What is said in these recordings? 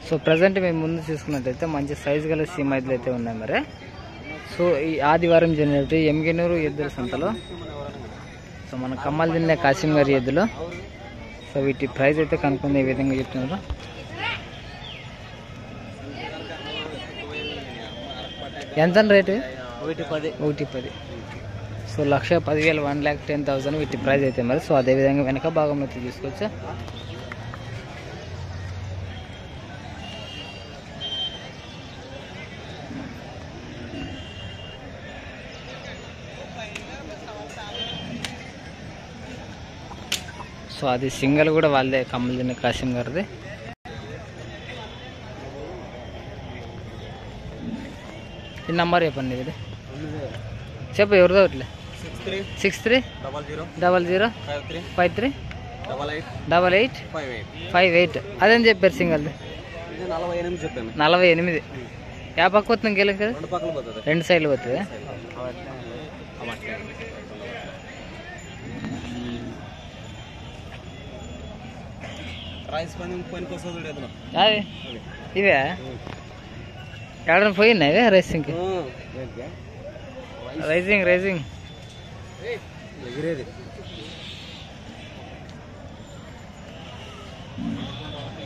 so present మేము ముందు చూసుకున్నట్టయితే మంచి సైజు గల సీమ ఎద్దులు అయితే ఉన్నాయి మరి సో ఈ ఆదివారం జరిగినట్టు ఎమ్గినూరు ఎద్దుల సంతలో సో మన కమ్మలు తిన్న కాసిం గారి ఎద్దులు సో వీటి ప్రైస్ అయితే కనుక్కుంది ఏ విధంగా చెప్తున్నారు ఎంత రేటు ఒకటి పది ఒకటి పది సో లక్ష పదివేలు వన్ ల్యాక్ టెన్ థౌసండ్ వీటి ప్రైస్ అయితే మరి సో అదేవిధంగా వెనక భాగంలో అయితే తీసుకోవచ్చు సో అది సింగల్ కూడా వాళ్ళదే కమ్మలిదిన కాసిం గారిది ఈ నంబర్ చెప్పండి ఇది చెప్పు ఎవరిదో ఇట్లా six three six three double zero double zero five three five three double eight double eight five eight five eight అదేం చెప్పారు సింగల్ది ఇది నలభై ఎనిమిది చెప్పాను నలభై ఎనిమిది యా పక్క వస్తుంది గెలకి కదా రెండు పక్కల పోతుంది రెండు సైడ్లు పోతుంది రైస్ పని పనికి వస్తుంది చూడేది అది ఇవే ఎక్కడ పోయినా ఇవే రైసింగ్కి రైజింగ్ రైజింగ్ ఎగిరేది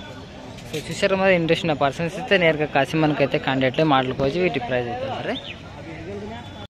సో చూసారు మరి ఇంట్రెస్ట్ ఉన్న పర్సన్స్ అయితే నేరుగా కాసిమన్కి అయితే కాంటాక్ట్లో మాట్లాడుకోవచ్చు వీటి ప్రైస్ అయితే మరి